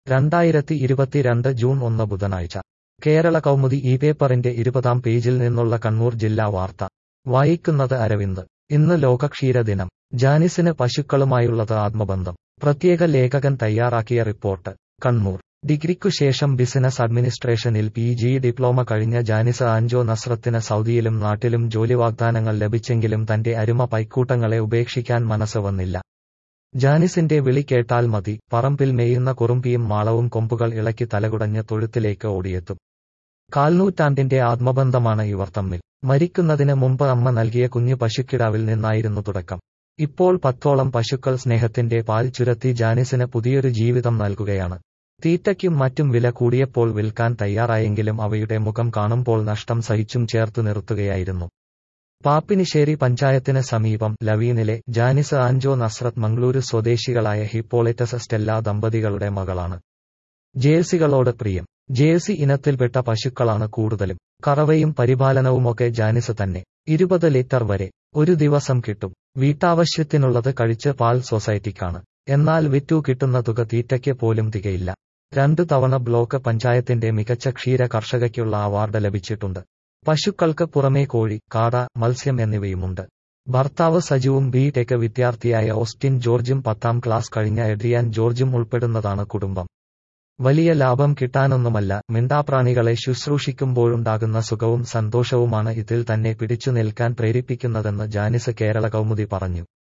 രണ്ടായിരത്തി ഇരുപത്തിരണ്ട് ജൂൺ ഒന്ന് ബുധനാഴ്ച കേരള കൗമുദി ഈ പേപ്പറിന്റെ ഇരുപതാം പേജിൽ നിന്നുള്ള കണ്ണൂർ ജില്ലാ വാർത്ത വായിക്കുന്നത് അരവിന്ദ് ഇന്ന് ലോക ക്ഷീരദിനം ജാനിസിന് പശുക്കളുമായുള്ളത് ആത്മബന്ധം പ്രത്യേക ലേഖകൻ തയ്യാറാക്കിയ റിപ്പോർട്ട് കണ്ണൂർ ഡിഗ്രിക്കു ശേഷം ബിസിനസ് അഡ്മിനിസ്ട്രേഷനിൽ പി ജി ഡിപ്ലോമ കഴിഞ്ഞ ജാനിസ് ആൻജോ നസ്രത്തിന് സൗദിയിലും നാട്ടിലും ജോലി വാഗ്ദാനങ്ങൾ ലഭിച്ചെങ്കിലും തന്റെ അരുമ പൈക്കൂട്ടങ്ങളെ ഉപേക്ഷിക്കാൻ മനസ്സ് വന്നില്ല ജാനിസിന്റെ വിളി കേട്ടാൽ മതി പറമ്പിൽ മേയുന്ന കുറുമ്പിയും മാളവും കൊമ്പുകൾ ഇളക്കി തലകുടഞ്ഞ് തൊഴുത്തിലേക്ക് ഓടിയെത്തും കാൽനൂറ്റാണ്ടിന്റെ ആത്മബന്ധമാണ് ഇവർ തമ്മിൽ മരിക്കുന്നതിന് മുമ്പ് അമ്മ നൽകിയ കുഞ്ഞു പശുക്കിടാവിൽ നിന്നായിരുന്നു തുടക്കം ഇപ്പോൾ പത്തോളം പശുക്കൾ സ്നേഹത്തിന്റെ പാൽ ചുരത്തി ജാനിസിന് പുതിയൊരു ജീവിതം നൽകുകയാണ് തീറ്റയ്ക്കും മറ്റും വില കൂടിയപ്പോൾ വിൽക്കാൻ തയ്യാറായെങ്കിലും അവയുടെ മുഖം കാണുമ്പോൾ നഷ്ടം സഹിച്ചും ചേർത്തു നിർത്തുകയായിരുന്നു പാപ്പിനിശ്ശേരി പഞ്ചായത്തിന് സമീപം ലവീനിലെ ജാനിസ് ആൻജോ നസ്രത്ത് മംഗളൂരു സ്വദേശികളായ ഹിപ്പോളിറ്റസ് സ്റ്റെല്ല ദമ്പതികളുടെ മകളാണ് ജേഴ്സികളോട് പ്രിയം ജേഴ്സി ഇനത്തിൽപ്പെട്ട പശുക്കളാണ് കൂടുതലും കറവയും പരിപാലനവുമൊക്കെ ജാനിസ് തന്നെ ഇരുപത് ലിറ്റർ വരെ ഒരു ദിവസം കിട്ടും വീട്ടാവശ്യത്തിനുള്ളത് കഴിച്ച് പാൽ സൊസൈറ്റിക്കാണ് എന്നാൽ വിറ്റു കിട്ടുന്ന തുക തീറ്റയ്ക്ക് പോലും തികയില്ല രണ്ടു തവണ ബ്ലോക്ക് പഞ്ചായത്തിന്റെ മികച്ച ക്ഷീര കർഷകയ്ക്കുള്ള അവാർഡ് ലഭിച്ചിട്ടുണ്ട് പശുക്കൾക്ക് പുറമേ കോഴി കാട മത്സ്യം എന്നിവയുമുണ്ട് ഭർത്താവ് സജുവും ബി ടെക് വിദ്യാർത്ഥിയായ ഓസ്റ്റിൻ ജോർജും പത്താം ക്ലാസ് കഴിഞ്ഞ എഡ്രിയാൻ ജോർജും ഉൾപ്പെടുന്നതാണ് കുടുംബം വലിയ ലാഭം കിട്ടാനൊന്നുമല്ല മിണ്ടാപ്രാണികളെ ശുശ്രൂഷിക്കുമ്പോഴുണ്ടാകുന്ന സുഖവും സന്തോഷവുമാണ് ഇതിൽ തന്നെ പിടിച്ചു നിൽക്കാൻ പ്രേരിപ്പിക്കുന്നതെന്ന് ജാനിസ് കേരള കൗമുദി പറഞ്ഞു